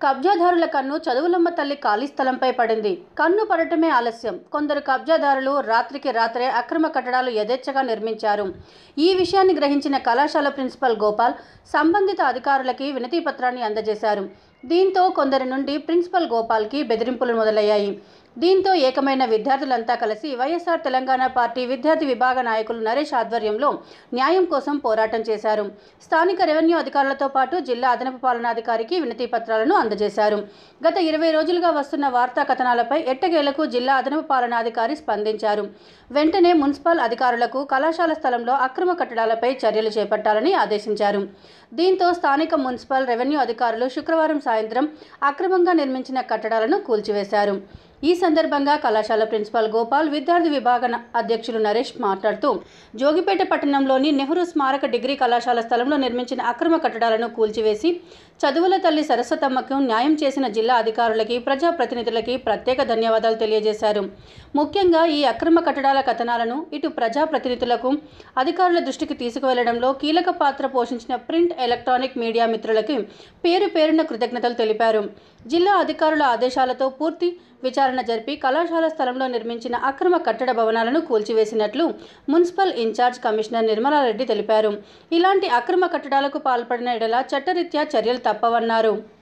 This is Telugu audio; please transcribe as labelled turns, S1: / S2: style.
S1: కబ్జాదారుల కన్ను చదువులమ్మ తల్లి ఖాళీ స్థలంపై పడింది కన్ను పడటమే ఆలస్యం కొందరు కబ్జాదారులు రాత్రికి రాత్రే అక్రమ కట్టడాలు యథేచ్ఛగా నిర్మించారు ఈ విషయాన్ని గ్రహించిన కళాశాల ప్రిన్సిపల్ గోపాల్ సంబంధిత అధికారులకి వినతి పత్రాన్ని అందజేశారు దీంతో కొందరి నుండి ప్రిన్సిపల్ గోపాల్కి బెదిరింపులు మొదలయ్యాయి దీంతో ఏకమైన విద్యార్థులంతా కలిసి వైఎస్ఆర్ తెలంగాణ పార్టీ విద్యార్థి విభాగ నాయకులు నరేష్ ఆధ్వర్యంలో న్యాయం కోసం పోరాటం చేశారు స్థానిక రెవెన్యూ అధికారులతో పాటు జిల్లా అదనపు పాలనాధికారికి వినతి పత్రాలను అందజేశారు గత ఇరవై రోజులుగా వస్తున్న వార్తా కథనాలపై ఎట్టకేలకు జిల్లా అదనపు పాలనాధికారి స్పందించారు వెంటనే మున్సిపల్ అధికారులకు కళాశాల స్థలంలో అక్రమ కట్టడాలపై చర్యలు చేపట్టాలని ఆదేశించారు దీంతో స్థానిక మున్సిపల్ రెవెన్యూ అధికారులు శుక్రవారం సాయంత్రం అక్రమంగా నిర్మించిన కట్టడాలను కూల్చివేశారు ఈ సందర్భంగా కళాశాల ప్రిన్సిపాల్ గోపాల్ విద్యార్థి విభాగ న- అధ్యక్షులు నరేష్ మాట్లాడుతూ జోగిపేట పట్టణంలోని నెహ్రూ స్మారక డిగ్రీ కళాశాల స్థలంలో నిర్మించిన అక్రమ కట్టడాలను కూల్చివేసి చదువుల తల్లి సరస్వతమ్మకు న్యాయం చేసిన జిల్లా అధికారులకి ప్రజాప్రతినిధులకి ప్రత్యేక ధన్యవాదాలు తెలియజేశారు ముఖ్యంగా ఈ అక్రమ కట్టడాల కథనాలను ఇటు ప్రజాప్రతినిధులకు అధికారుల దృష్టికి తీసుకువెళ్లడంలో కీలక పాత్ర పోషించిన ప్రింట్ ఎలక్ట్రానిక్ మీడియా మిత్రులకి పేరు పేరున కృతజ్ఞతలు తెలిపారు జిల్లా అధికారుల ఆదేశాలతో పూర్తి విచారణ జరిపి కళాశాల స్థలంలో నిర్మించిన అక్రమ కట్టడ భవనాలను కూల్చివేసినట్లు మున్సిపల్ ఇన్ఛార్జ్ కమిషనర్ నిర్మలారెడ్డి తెలిపారు ఇలాంటి అక్రమ కట్టడాలకు పాల్పడిన ఎడల చట్టరీత్యా చర్యలు తప్పవన్నారు